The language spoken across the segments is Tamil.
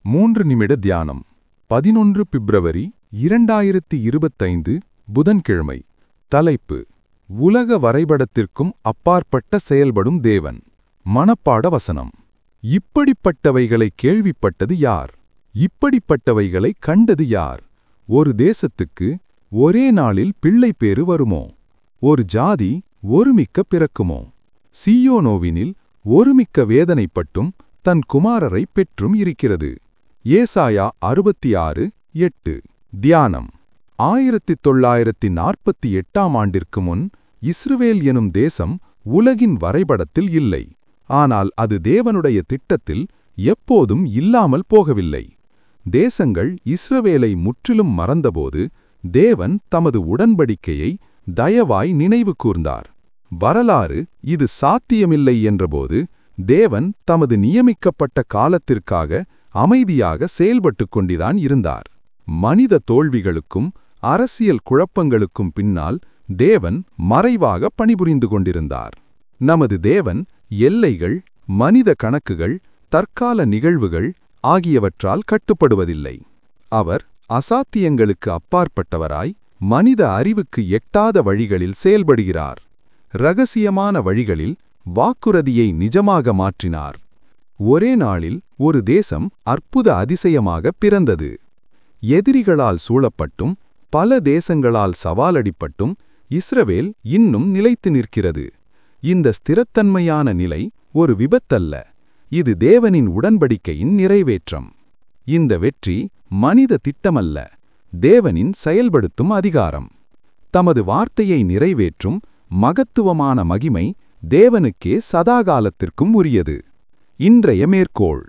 மூன்று நிமிட தியானம் பதினொன்று பிப்ரவரி இரண்டாயிரத்தி இருபத்தைந்து புதன்கிழமை தலைப்பு உலக வரைபடத்திற்கும் அப்பாற்பட்ட செயல்படும் தேவன் மனப்பாட வசனம் இப்படிப்பட்டவைகளை கேள்விப்பட்டது யார் இப்படிப்பட்டவைகளை கண்டது யார் ஒரு தேசத்துக்கு ஒரே நாளில் பிள்ளை பேறு வருமோ ஒரு ஜாதி ஒருமிக்க பிறக்குமோ சீயோனோவினில் ஒருமிக்க வேதனைப்பட்டும் தன் குமாரரை பெற்றும் இருக்கிறது ஏசாயா அறுபத்தி ஆறு எட்டு தியானம் ஆயிரத்தி தொள்ளாயிரத்தி நாற்பத்தி எட்டாம் ஆண்டிற்கு முன் இஸ்ரவேல் எனும் தேசம் உலகின் வரைபடத்தில் இல்லை ஆனால் அது தேவனுடைய திட்டத்தில் எப்போதும் இல்லாமல் போகவில்லை தேசங்கள் இஸ்ரவேலை முற்றிலும் மறந்தபோது தேவன் தமது உடன்படிக்கையை தயவாய் நினைவு கூர்ந்தார் வரலாறு இது சாத்தியமில்லை என்றபோது தேவன் தமது நியமிக்கப்பட்ட காலத்திற்காக அமைதியாக செயல்பட்டுக் கொண்டிதான் இருந்தார் மனித தோல்விகளுக்கும் அரசியல் குழப்பங்களுக்கும் பின்னால் தேவன் மறைவாக பணிபுரிந்து கொண்டிருந்தார் நமது தேவன் எல்லைகள் மனித கணக்குகள் தற்கால நிகழ்வுகள் ஆகியவற்றால் கட்டுப்படுவதில்லை அவர் அசாத்தியங்களுக்கு அப்பாற்பட்டவராய் மனித அறிவுக்கு எட்டாத வழிகளில் செயல்படுகிறார் ரகசியமான வழிகளில் வாக்குறுதியை நிஜமாக மாற்றினார் ஒரே நாளில் ஒரு தேசம் அற்புத அதிசயமாக பிறந்தது எதிரிகளால் சூழப்பட்டும் பல தேசங்களால் சவாலடிப்பட்டும் இஸ்ரவேல் இன்னும் நிலைத்து நிற்கிறது இந்த ஸ்திரத்தன்மையான நிலை ஒரு விபத்தல்ல இது தேவனின் உடன்படிக்கையின் நிறைவேற்றம் இந்த வெற்றி மனித திட்டமல்ல தேவனின் செயல்படுத்தும் அதிகாரம் தமது வார்த்தையை நிறைவேற்றும் மகத்துவமான மகிமை தேவனுக்கே சதாகாலத்திற்கும் உரியது இன்றைய மேற்கோள்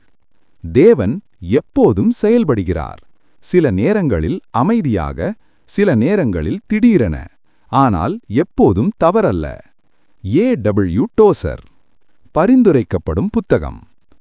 தேவன் எப்போதும் செயல்படுகிறார் சில நேரங்களில் அமைதியாக சில நேரங்களில் திடீரென ஆனால் எப்போதும் தவறல்ல ஏ டபிள்யூ டோசர் பரிந்துரைக்கப்படும் புத்தகம்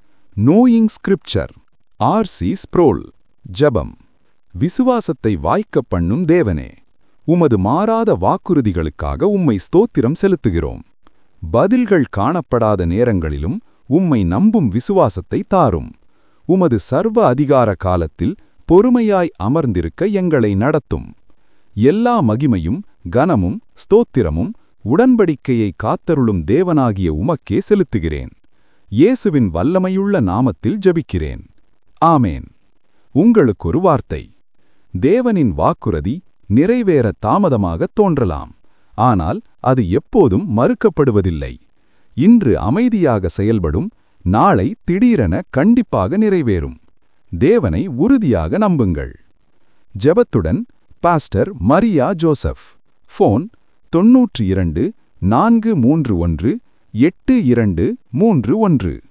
knowing scripture R C Sproul ஜபம் விசுவாசத்தை வாய்க்கப் பண்ணும் தேவனே உமது மாறாத வாக்குறுதிகளுக்காக உம்மை ஸ்தோத்திரம் செலுத்துகிறோம் பதில்கள் காணப்படாத நேரங்களிலும் உம்மை நம்பும் விசுவாசத்தை தாரும் உமது சர்வ அதிகார காலத்தில் பொறுமையாய் அமர்ந்திருக்க எங்களை நடத்தும் எல்லா மகிமையும் கனமும் ஸ்தோத்திரமும் உடன்படிக்கையை காத்தருளும் தேவனாகிய உமக்கே செலுத்துகிறேன் இயேசுவின் வல்லமையுள்ள நாமத்தில் ஜபிக்கிறேன் ஆமேன் உங்களுக்கொரு வார்த்தை தேவனின் வாக்குறுதி நிறைவேற தாமதமாக தோன்றலாம் ஆனால் அது எப்போதும் மறுக்கப்படுவதில்லை இன்று அமைதியாக செயல்படும் நாளை திடீரென கண்டிப்பாக நிறைவேறும் தேவனை உறுதியாக நம்புங்கள் ஜெபத்துடன் பாஸ்டர் மரியா ஜோசப் ஃபோன் தொன்னூற்று இரண்டு நான்கு மூன்று ஒன்று எட்டு இரண்டு மூன்று ஒன்று